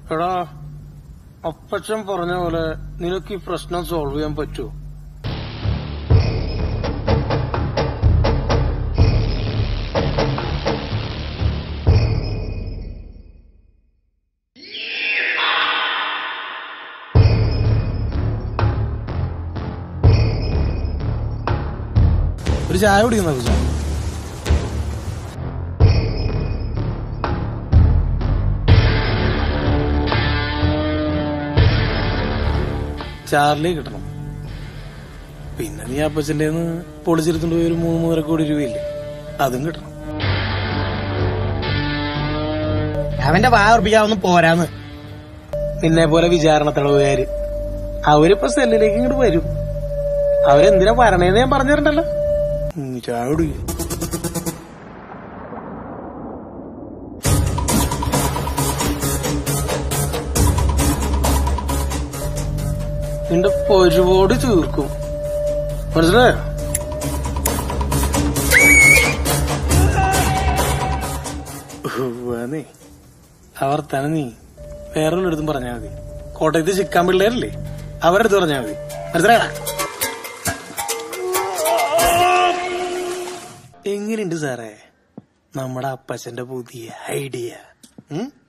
എടാ അപ്പച്ചൻ പറഞ്ഞ പോലെ നിനക്ക് ഈ പ്രശ്നം സോൾവ് ചെയ്യാൻ പറ്റുമോ ഒരു ചായ കുടിക്കുന്ന കുച്ച ചാർലി കിട്ടണം പിന്നെ നീ അപ്പച്ചന്റെ പൊളിച്ചെടുത്തോണ്ട് പോയി ഒരു മൂന്ന് മൂന്നര കോടി രൂപയില്ലേ അതും കിട്ടണം അവന്റെ വാ ഉറപ്പിക്കാതൊന്നും പോരാന്ന് നിന്നെ പോലെ വിചാരണ തടവുകാര് അവരിപ്പോ സെല്ലിലേക്ക് ഇങ്ങോട്ട് വരും അവരെന്തിനാ വരണേന്ന് ഞാൻ പറഞ്ഞിട്ടുണ്ടല്ലോ ഉം, ചായ കുടിക്കും നിന്റെ ഒരുപാട് തീർക്കും മനസ്സിലായോ ഉവ്വാന്നേ അവർ തന്നെ നീ വേറൊരിടത്തും പറഞ്ഞാൽ മതി കോട്ടയത്ത് ചിക്കാൻ പിള്ളേരല്ലേ അവരുടെ അടുത്ത് പറഞ്ഞാൽ മതി മനസ്സിലായടാ എങ്ങനെയുണ്ട് സാറേ നമ്മുടെ അപ്പച്ചന്റെ പുതിയ ഐഡിയ ഉം